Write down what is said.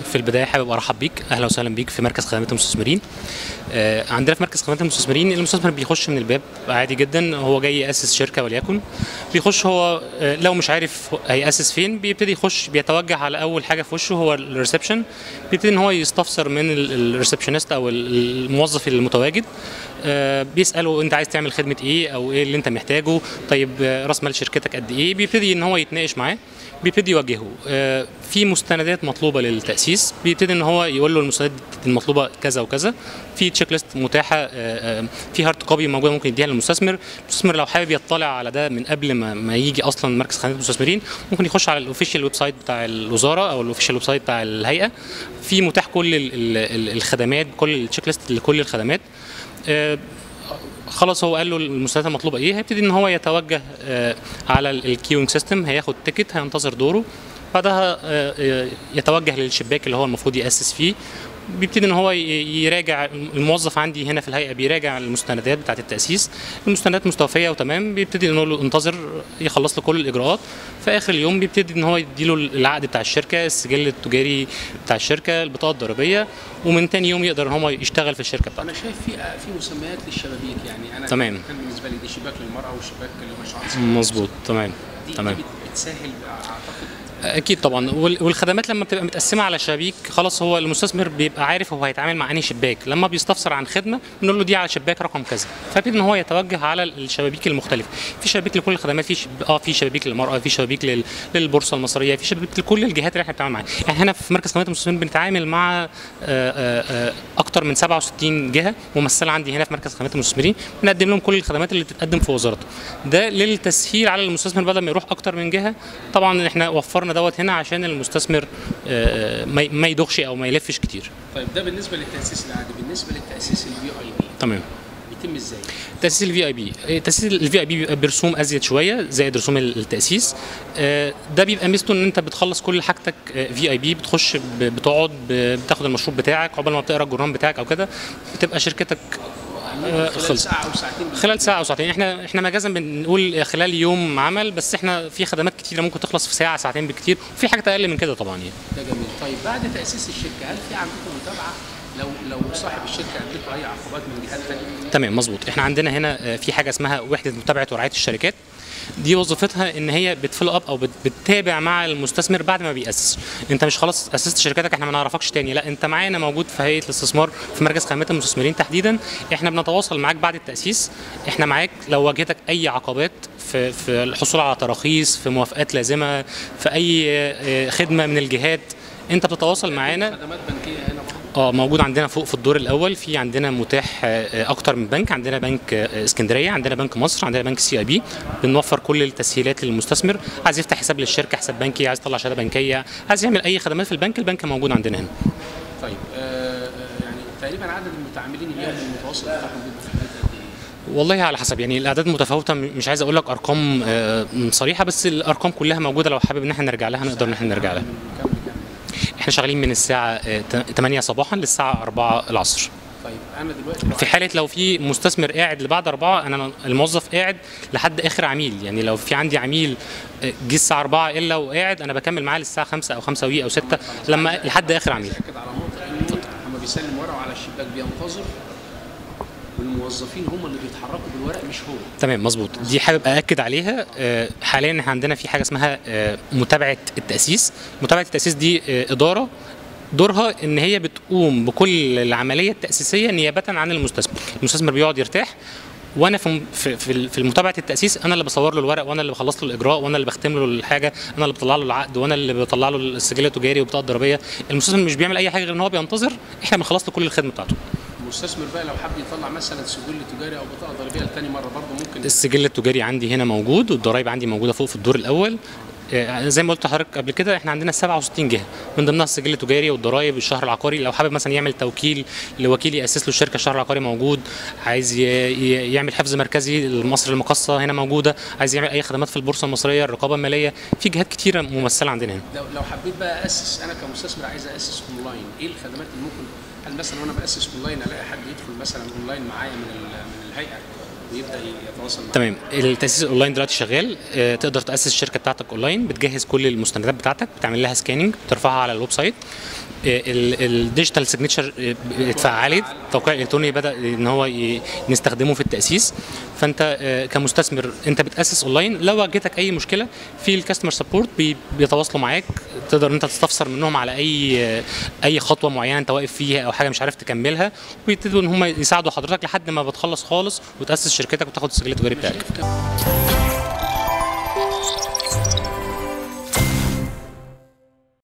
في البدايه حابب ارحب بيك اهلا وسهلا بيك في مركز خدمات المستثمرين آه، عندنا في مركز خدمات المستثمرين المستثمر بيخش من الباب عادي جدا هو جاي ياسس شركه وليكن بيخش هو آه، لو مش عارف هياسس فين بيبتدي يخش بيتوجه على اول حاجه في وشه هو الريسبشن بيبتدي ان هو يستفسر من الريسبشنست او الموظف المتواجد آه، بيساله انت عايز تعمل خدمه ايه او ايه اللي انت محتاجه طيب آه، راس مال شركتك قد ايه بيبتدي ان هو يتناقش معاه بيبتدي يوجهه آه، في مستندات مطلوبه للتاسيس بيبتدي ان هو يقول له المستندات المطلوبه كذا وكذا في تشيك ليست متاحه آه، آه، في هارد كوبي موجوده ممكن يديها للمستثمر المستثمر لو حابب يطلع على ده من قبل ما, ما يجي اصلا مركز خدمات المستثمرين ممكن يخش على الاوفيشال ويب سايت بتاع الوزاره او الاوفيشال ويب سايت بتاع الهيئه في متاح كل ال- ال- ال- الخدمات كل التشيك ليست لكل الخدمات آه، خلاص هو قال له المستندات المطلوبه ايه هيبتدي ان هو يتوجه آه، على الكيوينج سيستم هياخد تيكت هينتظر دوره بعدها آه، آه، يتوجه للشباك اللي هو المفروض ياسس فيه بيبتدي ان هو ي- يراجع الموظف عندي هنا في الهيئه بيراجع المستندات بتاعه التاسيس المستندات مستوفيه وتمام بيبتدي نقول له انتظر يخلص له كل الاجراءات في اخر اليوم بيبتدي ان هو يديله العقد بتاع الشركه السجل التجاري بتاع الشركه البطاقه الضريبيه ومن تاني يوم يقدر ان هو يشتغل في الشركه بتاعته انا شايف في في مسميات للشبابيك يعني انا تمام. كان بالنسبه لي دي شباك للمراه وشباك للمشروعات مظبوط تمام دي تمام دي بتسهل اعتقد اكيد طبعا وال- والخدمات لما بتبقى متقسمه على شبابيك خلاص هو المستثمر بيبقى عارف هو هيتعامل مع انهي شباك لما بيستفسر عن خدمه بنقول له دي على شباك رقم كذا فبيبتدي ان هو يتوجه على الشبابيك المختلفه في شبابيك لكل الخدمات في شب... اه في شبابيك للمراه في شبابيك لل... للبورصه المصريه في شبابيك لكل الجهات اللي احنا بنتعامل معاها يعني هنا في مركز خدمات المستثمرين بنتعامل مع آه، آه، آه، اكتر من 67 جهه ممثله عندي هنا في مركز خدمات المستثمرين بنقدم لهم كل الخدمات اللي بتتقدم في وزارته ده للتسهيل على المستثمر بدل ما يروح اكتر من جهه طبعا احنا وفرنا دوت هنا عشان المستثمر آه، ما ما يدوخش او ما يلفش كتير طيب ده بالنسبه للتاسيس العادي بالنسبه للتاسيس الفي اي بي تمام بيتم ازاي؟ تاسيس الفي اي بي تاسيس الفي اي بي بيبقى برسوم ازيد شويه زائد رسوم التاسيس آه، ده بيبقى ميزته ان انت بتخلص كل حاجتك في اي بي بتخش ب- بتقعد ب- بتاخد المشروب بتاعك عقبال ما بتقرا الجرنان بتاعك او كده بتبقى شركتك آه، خلال خلص ساعه او ساعتين خلال ساعه او ساعتين احنا احنا مجازا بنقول خلال يوم عمل بس احنا في خدمات كتيره ممكن تخلص في ساعه ساعتين بكتير وفي حاجات اقل من كده طبعا يعني ده جميل طيب بعد تاسيس الشركه هل في عندكم متابعه لو لو صاحب الشركه قابلته اي عقبات من جهات ثانيه؟ تمام مظبوط احنا عندنا هنا آه، في حاجه اسمها وحده متابعه ورعايه الشركات دي وظيفتها ان هي بتفولو اب او بت- بتتابع مع المستثمر بعد ما بيأسس انت مش خلاص اسست شركتك احنا ما نعرفكش تاني لا انت معانا موجود في هيئه الاستثمار في مركز خدمات المستثمرين تحديدا احنا بنتواصل معاك بعد التأسيس احنا معاك لو واجهتك اي عقبات في في الحصول على تراخيص في موافقات لازمه في اي آه، خدمه من الجهات انت بتتواصل معانا خدمات بنكيه هنا برضه اه موجود عندنا فوق في الدور الاول في عندنا متاح آه، اكتر من بنك عندنا بنك آه، اسكندريه عندنا بنك مصر عندنا بنك سي اي بي بنوفر كل التسهيلات للمستثمر عايز يفتح حساب للشركه حساب بنكي عايز يطلع شهاده بنكيه عايز يعمل اي خدمات في البنك البنك موجود عندنا هنا طيب آه آه، يعني تقريبا عدد المتعاملين اليوم المتوسط بتاعهم بيبقى في حدود قد ايه؟ والله على حسب يعني الاعداد متفاوته م- مش عايز اقول لك ارقام آه، صريحه بس الارقام كلها موجوده لو حابب ان احنا نرجع لها نقدر ان احنا نرجع لها كم كم احنا شغالين من الساعه آه، 8 صباحا للساعه 4 العصر طيب انا دلوقتي لو في حاله لو في مستثمر قاعد لبعد أربعة أنا الموظف قاعد لحد آخر عميل يعني لو في عندي عميل آه، جه الساعة 4 إلا وقاعد أنا بكمل معاه للساعة 5 أو 5 وي أو 6 لما لحد آخر عميل اكد على نقطه انه لما بيسلم ورقه على الشباك بينتظر والموظفين هم اللي بيتحركوا بالورق مش هو تمام مظبوط دي حابب أأكد عليها آه، حاليا احنا عندنا في حاجة اسمها آه، متابعة التأسيس متابعة التأسيس دي آه، إدارة دورها ان هي بتقوم بكل العمليه التاسيسيه نيابه عن المستثمر المستثمر بيقعد يرتاح وانا في في في في متابعه التاسيس انا اللي بصور له الورق وانا اللي بخلص له الاجراء وانا اللي بختم له الحاجه انا اللي بطلع له العقد وانا اللي بطلع له السجل التجاري والبطاقه الضريبيه المستثمر مش بيعمل اي حاجه غير ان هو بينتظر احنا بنخلص له كل الخدمه بتاعته المستثمر بقى لو حب يطلع مثلا سجل تجاري او بطاقه ضريبيه لتاني مره برضه ممكن السجل التجاري عندي هنا موجود والضرايب عندي موجوده فوق في الدور الاول آه، زي ما قلت لحضرتك قبل كده احنا عندنا 67 جهه من ضمنها السجل التجاري والضرايب الشهر العقاري لو حابب مثلا يعمل توكيل لوكيل ياسس له الشركه الشهر العقاري موجود عايز ي- ي- يعمل حفظ مركزي لمصر المقاصه هنا موجوده عايز يعمل اي خدمات في البورصه المصريه الرقابه الماليه في جهات كتيره ممثله عندنا هنا لو لو حبيت بقى اسس انا كمستثمر عايز اسس اونلاين ايه الخدمات اللي ممكن هل مثلا وانا باسس اونلاين الاقي حد يدخل مثلا اونلاين معايا من ال- من الهيئه بيبدا يتواصل معاك تمام التاسيس الاونلاين دلوقتي شغال آه، تقدر تاسس الشركه بتاعتك اونلاين بتجهز كل المستندات بتاعتك بتعمل لها سكاننج بترفعها على الويب سايت آه، ال- الديجيتال سيجنتشر آه، اتفعلت التوقيع الالكتروني بدا ان هو ي- نستخدمه في التاسيس فانت آه، كمستثمر انت بتاسس اونلاين لو واجهتك اي مشكله في الكاستمر سبورت بيتواصلوا معاك تقدر انت تستفسر منهم على اي آه، اي خطوه معينه انت واقف فيها او حاجه مش عارف تكملها ويبتدوا ان هم يساعدوا حضرتك لحد ما بتخلص خالص وتاسس شركتك وتاخد السجل التجاري بتاعك شايف كم-